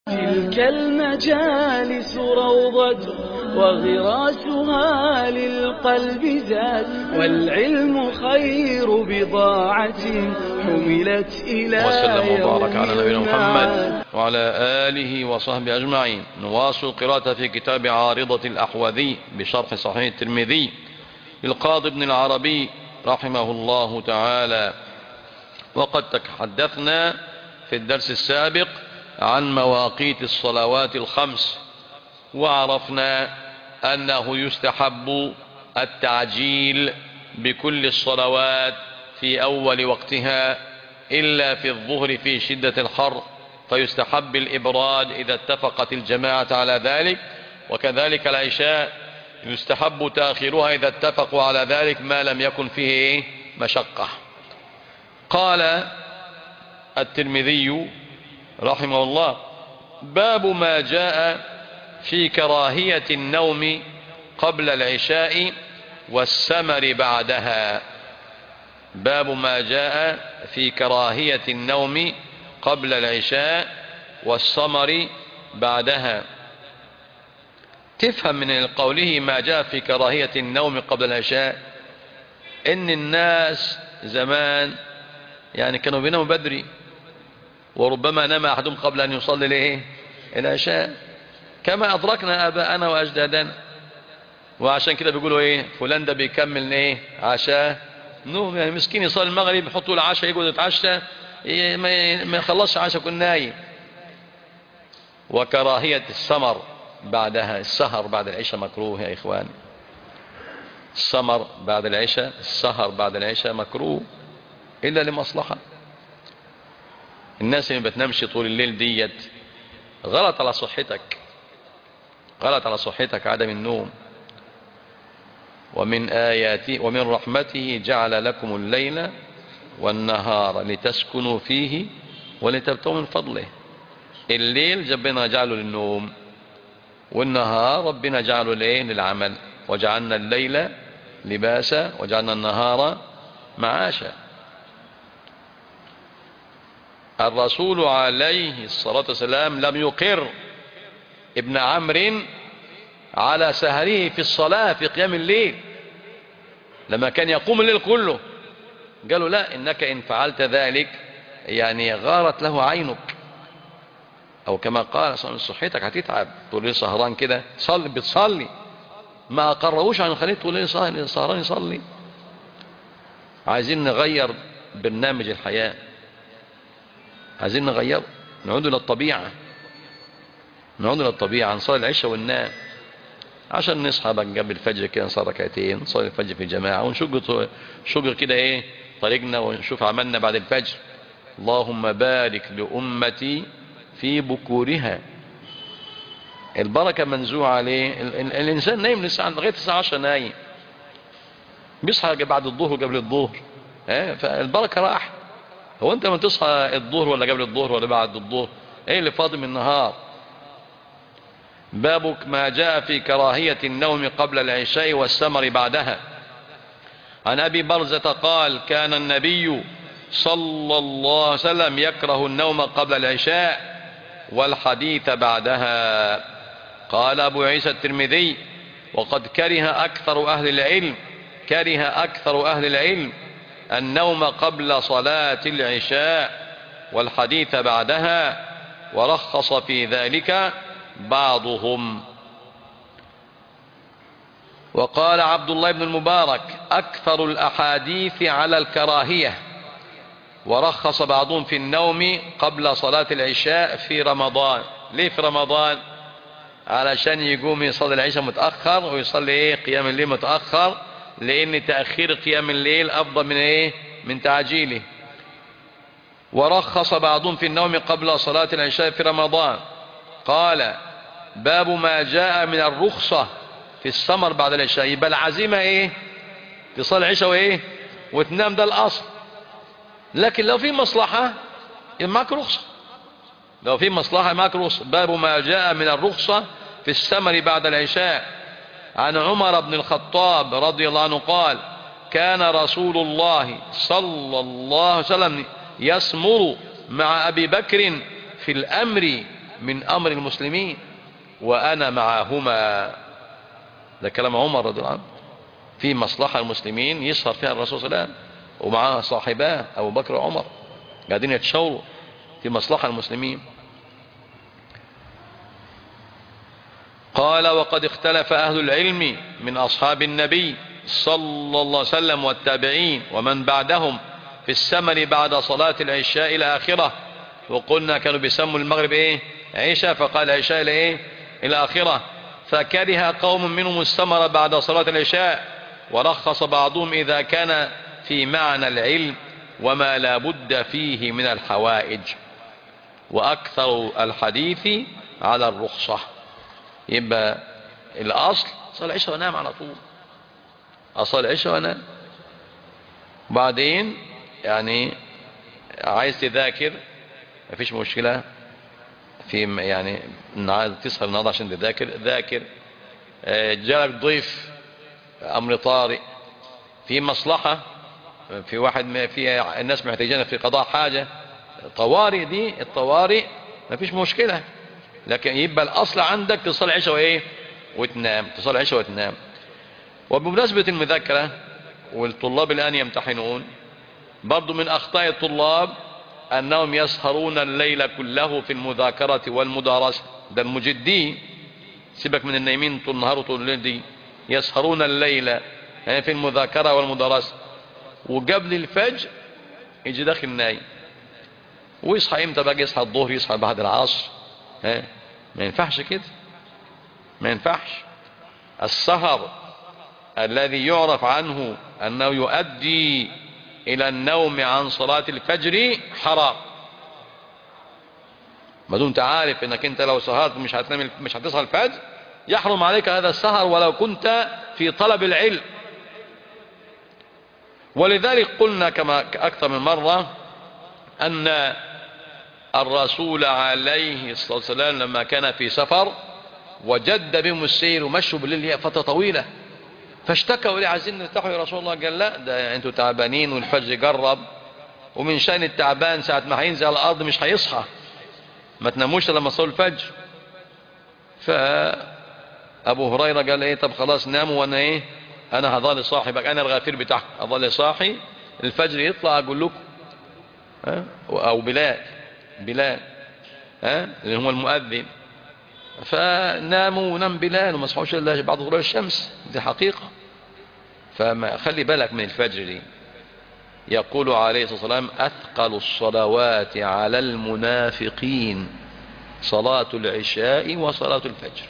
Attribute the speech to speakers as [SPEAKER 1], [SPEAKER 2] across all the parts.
[SPEAKER 1] تلك المجالس روضة وغراسها للقلب زاد والعلم خير بضاعة حملت إلى
[SPEAKER 2] وسلم وبارك على نبينا
[SPEAKER 1] يوم
[SPEAKER 2] محمد
[SPEAKER 1] المعاد.
[SPEAKER 2] وعلى آله وصحبه أجمعين نواصل القراءة في كتاب عارضة الأحوذي بشرح صحيح الترمذي للقاضي ابن العربي رحمه الله تعالى وقد تحدثنا في الدرس السابق عن مواقيت الصلوات الخمس وعرفنا أنه يستحب التعجيل بكل الصلوات في أول وقتها إلا في الظهر في شدة الحر فيستحب الإبراد إذا اتفقت الجماعة على ذلك وكذلك العشاء يستحب تأخيرها إذا اتفقوا على ذلك ما لم يكن فيه مشقة قال الترمذي رحمه الله باب ما جاء في كراهية النوم قبل العشاء والسمر بعدها باب ما جاء في كراهية النوم قبل العشاء والسمر بعدها تفهم من قوله ما جاء في كراهية النوم قبل العشاء ان الناس زمان يعني كانوا بيناموا بدري وربما نام أحدهم قبل أن يصلي ليه العشاء كما أدركنا أباءنا وأجدادنا وعشان كده بيقولوا إيه فلان ده بيكمل إيه عشاء نوم يعني مسكين يصلي المغرب يحطوا له عشاء يقعد يتعشى إيه ما ما يخلصش عشاء يكون نايم وكراهية السمر بعدها السهر بعد العشاء مكروه يا إخواني السمر بعد العشاء السهر بعد العشاء مكروه إلا لمصلحة الناس اللي بتنامش طول الليل ديت غلط على صحتك غلط على صحتك عدم النوم ومن آياته ومن رحمته جعل لكم الليل والنهار لتسكنوا فيه ولتبتغوا من فضله الليل ربنا جعله للنوم والنهار ربنا جعله ليه للعمل وجعلنا الليل لباسا وجعلنا النهار معاشا الرسول عليه الصلاة والسلام لم يقر ابن عمرو على سهره في الصلاة في قيام الليل لما كان يقوم الليل كله قالوا لا إنك إن فعلت ذلك يعني غارت له عينك أو كما قال صلى صحتك هتتعب تقول لي سهران كده صلي بتصلي ما أقرهوش عن خليه تقول لي سهران يصلي عايزين نغير برنامج الحياة عايزين نغيره نعود إلى الطبيعة نعود إلى الطبيعة نصلي العشاء وننام عشان نصحى بقى قبل الفجر كده نصلي ركعتين نصلي الفجر في جماعة ونشق شجر كده ايه طريقنا ونشوف عملنا بعد الفجر اللهم بارك لأمتي في بكورها البركة منزوعة عليه ال ال الإنسان نايم لساعة لغاية الساعة 10 نايم بيصحى بعد الظهر وقبل الظهر اه فالبركة راحت هو انت لما تصحى الظهر ولا قبل الظهر ولا بعد الظهر ايه اللي فاضي من النهار بابك ما جاء في كراهية النوم قبل العشاء والسمر بعدها عن أبي برزة قال كان النبي صلى الله عليه وسلم يكره النوم قبل العشاء والحديث بعدها قال أبو عيسى الترمذي وقد كره أكثر أهل العلم كره أكثر أهل العلم النوم قبل صلاة العشاء والحديث بعدها ورخص في ذلك بعضهم وقال عبد الله بن المبارك أكثر الأحاديث على الكراهية ورخص بعضهم في النوم قبل صلاة العشاء في رمضان ليه في رمضان علشان يقوم يصلي العشاء متأخر ويصلي ايه قيام الليل متأخر لأن تأخير قيام الليل أفضل من إيه من تعجيله ورخص بعضهم في النوم قبل صلاة العشاء في رمضان قال باب ما جاء من الرخصة في السمر بعد العشاء يبقى العزيمة إيه تصلي العشاء وإيه وتنام ده الأصل لكن لو في مصلحة معك رخصة لو في مصلحة معك رخصة باب ما جاء من الرخصة في السمر بعد العشاء عن عمر بن الخطاب رضي الله عنه قال كان رسول الله صلى الله عليه وسلم يسمر مع أبي بكر في الأمر من أمر المسلمين وأنا معهما ده كلام عمر رضي الله عنه في مصلحة المسلمين يسهر فيها الرسول صلى الله عليه وسلم ومعاه صاحباه أبو بكر وعمر قاعدين يتشاوروا في مصلحة المسلمين قال وقد اختلف أهل العلم من أصحاب النبي صلى الله عليه وسلم والتابعين ومن بعدهم في السمر بعد صلاة العشاء إلى آخرة وقلنا كانوا بيسموا المغرب إيه عشاء فقال عشاء إلى إيه إلى آخرة فكره قوم منهم السمر بعد صلاة العشاء ورخص بعضهم إذا كان في معنى العلم وما لا بد فيه من الحوائج وأكثر الحديث على الرخصة يبقى الأصل صلى العشاء ونام على طول أصل العشاء ونام بعدين يعني عايز تذاكر مفيش مشكلة في يعني عايز تسهر النهارده عشان تذاكر ذاكر جالك ضيف أمر طارئ في مصلحة في واحد في الناس محتاجين في قضاء حاجة طوارئ دي الطوارئ مفيش مشكلة لكن يبقى الأصل عندك تصلي عشاء وإيه وتنام تصلي عشاء وتنام وبمناسبة المذاكرة والطلاب الآن يمتحنون برضو من أخطاء الطلاب أنهم يسهرون الليل كله في المذاكرة والمدارسة ده المجدين سيبك من النايمين طول النهار وطول الليل دي يسهرون الليل يعني في المذاكرة والمدارسة وقبل الفجر يجي داخل نايم ويصحى امتى بقى يصحى الظهر يصحى بعد العصر ها ما ينفعش كده ما ينفعش السهر الذي يعرف عنه أنه يؤدي إلى النوم عن صلاة الفجر حرام ما دمت عارف انك انت لو سهرت مش هتنام مش هتصحى الفجر يحرم عليك هذا السهر ولو كنت في طلب العلم ولذلك قلنا كما أكثر من مرة أن الرسول عليه الصلاة والسلام لما كان في سفر وجد بهم السير ومشوا بالليل فترة طويلة فاشتكوا لي عايزين نرتاحوا يا رسول الله قال لا ده انتوا تعبانين والفجر قرب ومن شأن التعبان ساعة ما هينزل على الأرض مش هيصحى ما تناموش لما صلوا الفجر فأبو هريرة قال ايه طب خلاص ناموا وانا ايه انا هظل صاحبك انا الغافير بتاعك اظل صاحي الفجر يطلع اقول لكم ها او بلال بلال ها اللي هو المؤذن فناموا ونام بلال وما صحوش الا بعد غروب الشمس دي حقيقة فما خلي بالك من الفجر دي يقول عليه الصلاة والسلام أثقل الصلوات على المنافقين صلاة العشاء وصلاة الفجر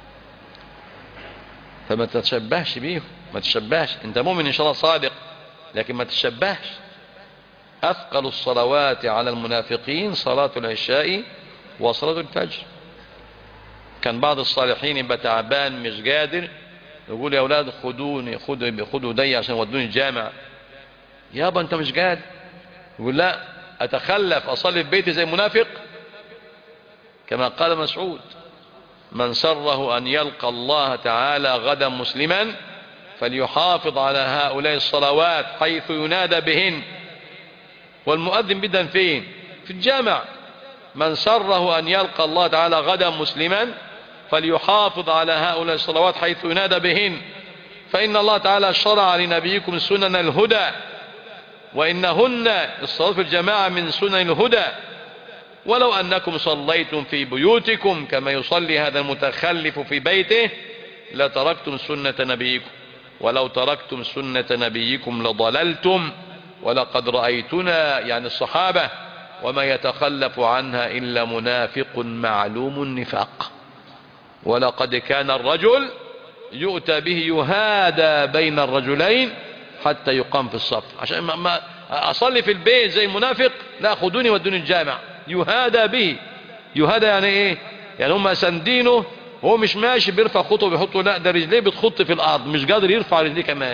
[SPEAKER 2] فما تتشبهش بيهم ما تتشبهش انت مؤمن ان شاء الله صادق لكن ما تتشبهش أثقل الصلوات على المنافقين صلاة العشاء وصلاة الفجر كان بعض الصالحين يبقى تعبان مش قادر يقول يا أولاد خدوني خدوا خدوا دي عشان ودوني الجامع يابا أنت مش قادر يقول لا أتخلف أصلي في بيتي زي منافق كما قال مسعود من سره أن يلقى الله تعالى غدا مسلما فليحافظ على هؤلاء الصلوات حيث ينادى بهن والمؤذن بدأ فين في الجامع من سره أن يلقى الله تعالى غدا مسلما فليحافظ على هؤلاء الصلوات حيث ينادى بهن فإن الله تعالى شرع لنبيكم سنن الهدى وإنهن الصلاة في الجماعة من سنن الهدى ولو أنكم صليتم في بيوتكم كما يصلي هذا المتخلف في بيته لتركتم سنة نبيكم ولو تركتم سنة نبيكم لضللتم ولقد رأيتنا يعني الصحابة وما يتخلف عنها إلا منافق معلوم النفاق ولقد كان الرجل يؤتى به يهادى بين الرجلين حتى يقام في الصف عشان ما, ما أصلي في البيت زي المنافق لا خدوني ودوني الجامع يهادى به يهادى يعني ايه يعني هم سندينه هو مش ماشي بيرفع خطوه بيحطه لا ده رجليه بتخط في الارض مش قادر يرفع رجليه كمان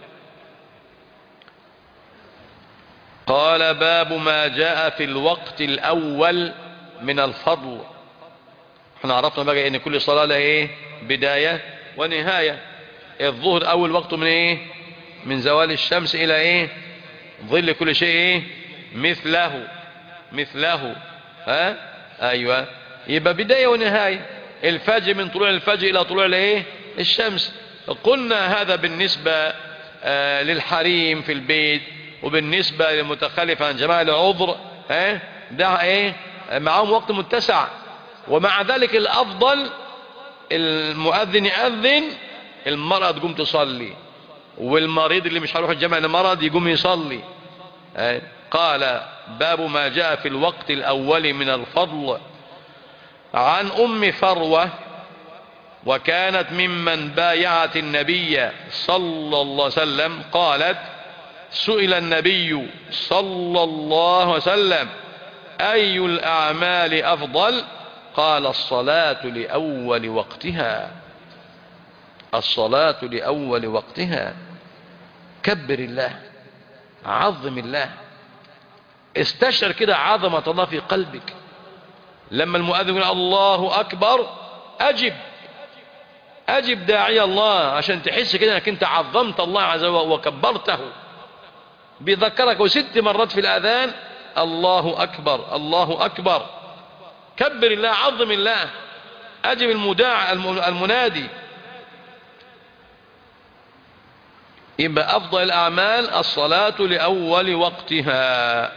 [SPEAKER 2] قال باب ما جاء في الوقت الاول من الفضل احنا عرفنا بقى ان كل صلاة لها ايه بداية ونهاية الظهر اول وقته من ايه من زوال الشمس الى ايه ظل كل شيء ايه مثله مثله ها ايوه يبقى بداية ونهاية الفجر من طلوع الفجر إلى طلوع الايه الشمس قلنا هذا بالنسبة آه للحريم في البيت وبالنسبة للمتخلف عن جماعة العذر اه ده ايه معهم وقت متسع ومع ذلك الأفضل المؤذن يأذن المرأة تقوم تصلي والمريض اللي مش هيروح الجامع المرض يقوم يصلي اه قال باب ما جاء في الوقت الأول من الفضل عن أم فروة وكانت ممن بايعت النبي صلى الله عليه وسلم قالت سئل النبي صلى الله عليه وسلم أي الأعمال أفضل قال الصلاة لأول وقتها الصلاة لأول وقتها كبر الله عظم الله استشعر كده عظمة الله في قلبك لما المؤذن يقول الله أكبر أجب أجب داعي الله عشان تحس كده أنك أنت عظمت الله عز وجل وكبرته بيذكرك وست مرات في الأذان الله أكبر الله أكبر كبر الله عظم الله أجب المداع المنادي يبقى أفضل الأعمال الصلاة لأول وقتها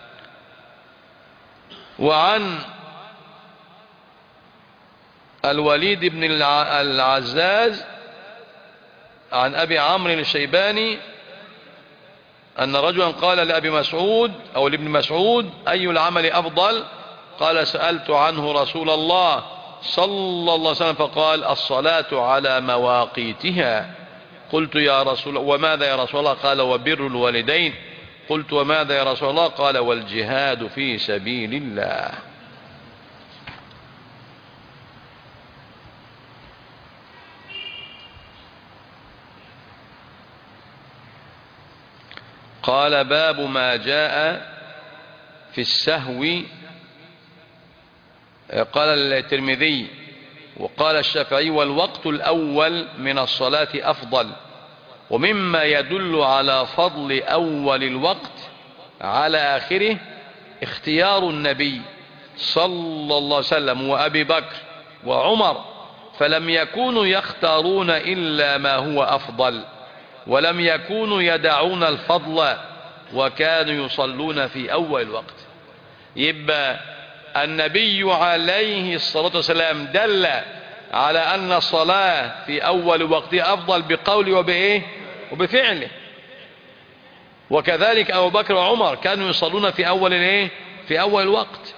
[SPEAKER 2] وعن الوليد بن العزاز عن أبي عمرو الشيباني أن رجلا قال لأبي مسعود أو لابن مسعود أي العمل أفضل قال سألت عنه رسول الله صلى الله عليه وسلم فقال الصلاة على مواقيتها قلت يا رسول الله وماذا يا رسول الله قال وبر الوالدين قلت وماذا يا رسول الله قال والجهاد في سبيل الله قال باب ما جاء في السهو قال الترمذي وقال الشافعي والوقت الأول من الصلاة أفضل ومما يدل على فضل أول الوقت على آخره اختيار النبي صلى الله عليه وسلم وأبي بكر وعمر فلم يكونوا يختارون إلا ما هو أفضل ولم يكونوا يدعون الفضل وكانوا يصلون في أول الوقت يبقى النبي عليه الصلاة والسلام دل على أن الصلاة في أول وقتها أفضل بقوله وبإيه وبفعله وكذلك أبو بكر وعمر كانوا يصلون في أول الإيه في أول الوقت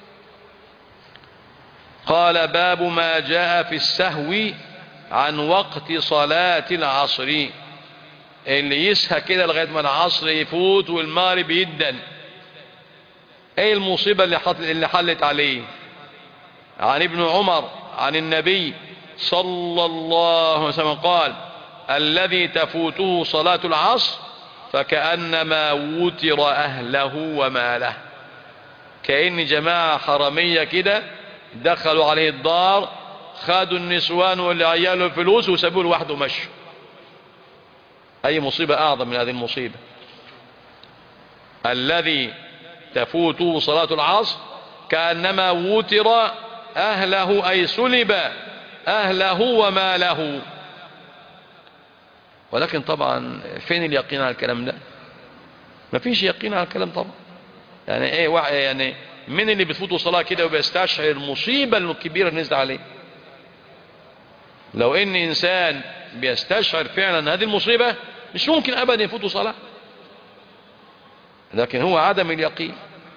[SPEAKER 2] قال باب ما جاء في السهو عن وقت صلاة العصر اللي يسهى كده لغاية ما العصر يفوت والمغرب يدن ايه المصيبة اللي, حط اللي حلت عليه عن ابن عمر عن النبي صلى الله عليه وسلم قال الذي تفوته صلاة العصر فكأنما وتر أهله وماله كأن جماعة حرمية كده دخلوا عليه الدار خدوا النسوان والعيال الفلوس وسابوه لوحده مشوا أي مصيبة أعظم من هذه المصيبة الذي تفوته صلاة العصر كأنما وتر أهله أي سلب أهله وماله ولكن طبعا فين اليقين على الكلام ده ما فيش يقين على الكلام طبعا يعني ايه واحد يعني من اللي بتفوته صلاة كده وبيستشعر المصيبة الكبيرة اللي نزل عليه لو ان انسان بيستشعر فعلا هذه المصيبة مش ممكن ابدا يفوته صلاة لكن هو عدم اليقين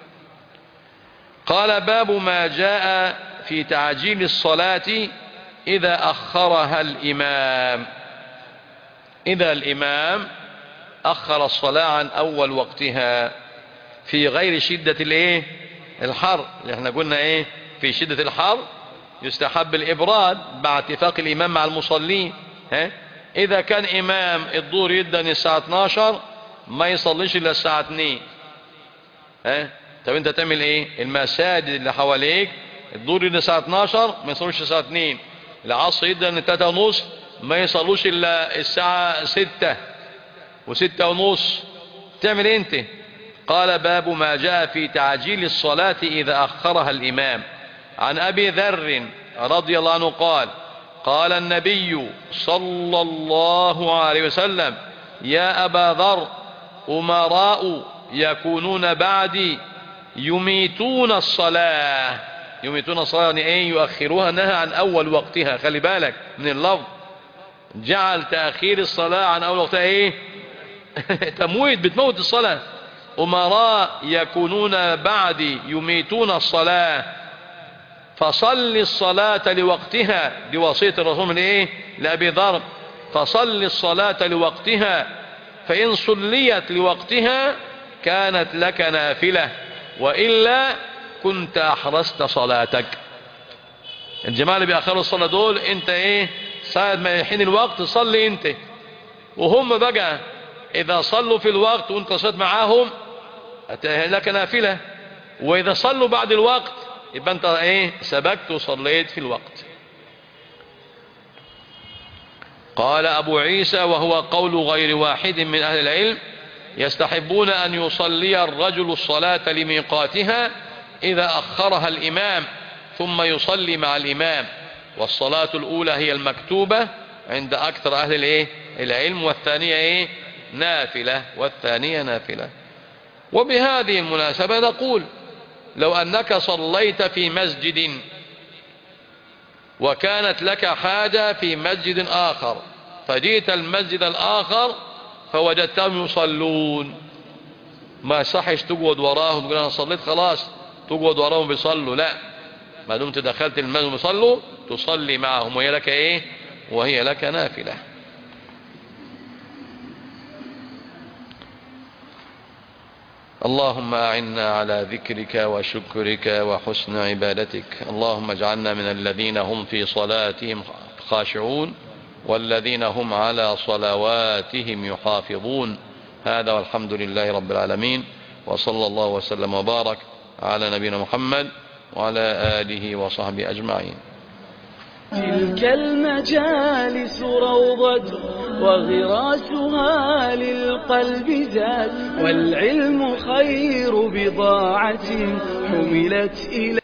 [SPEAKER 2] قال باب ما جاء في تعجيل الصلاة إذا أخرها الإمام إذا الإمام أخر الصلاة عن أول وقتها في غير شدة الايه الحر اللي احنا قلنا ايه في شدة الحر يستحب الإبراد مع اتفاق الإمام مع المصلين ها إذا كان إمام الظهر يدن الساعة 12 ما يصليش إلا الساعة 2 ها طب أنت تعمل إيه المساجد اللي حواليك الظهر يدن الساعة 12 ما يصلوش الساعة 2 العصر يدن 3 ونص ما يصلوش إلا الساعة 6 و6 ونص تعمل إيه أنت قال باب ما جاء في تعجيل الصلاة إذا أخرها الإمام عن أبي ذر رضي الله عنه قال قال النبي صلى الله عليه وسلم يا أبا ذر أمراء يكونون بعدي يميتون الصلاة يميتون الصلاة يعني ايه يؤخروها نهى عن أول وقتها خلي بالك من اللفظ جعل تأخير الصلاة عن أول وقتها ايه تمويت بتموت الصلاة أمراء يكونون بعدي يميتون الصلاة فصل الصلاة لوقتها دي وصية الرسول من ايه لأبي ذر فصل الصلاة لوقتها فإن صليت لوقتها كانت لك نافلة وإلا كنت أحرست صلاتك الجماعة اللي بيأخروا الصلاة دول انت ايه ساعد ما يحين الوقت صلي انت وهم بقى اذا صلوا في الوقت وانت صليت معاهم لك نافلة واذا صلوا بعد الوقت يبقى انت ايه سبقت وصليت في الوقت قال ابو عيسى وهو قول غير واحد من اهل العلم يستحبون ان يصلي الرجل الصلاة لميقاتها اذا اخرها الامام ثم يصلي مع الامام والصلاة الاولى هي المكتوبة عند اكثر اهل الايه العلم والثانية ايه نافلة والثانية نافلة وبهذه المناسبة نقول لو أنك صليت في مسجد وكانت لك حاجة في مسجد آخر فجئت المسجد الآخر فوجدتهم يصلون ما صحش تقعد وراهم تقول أنا صليت خلاص تقعد وراهم بيصلوا لا ما دمت دخلت المسجد بيصلوا تصلي معهم وهي لك ايه وهي لك نافله اللهم أعنا على ذكرك وشكرك وحسن عبادتك اللهم اجعلنا من الذين هم في صلاتهم خاشعون والذين هم على صلواتهم يحافظون هذا والحمد لله رب العالمين وصلى الله وسلم وبارك على نبينا محمد وعلى آله وصحبه أجمعين
[SPEAKER 1] تلك المجالس روضة وغراسها للقلب زاد والعلم خير بضاعة حملت إلى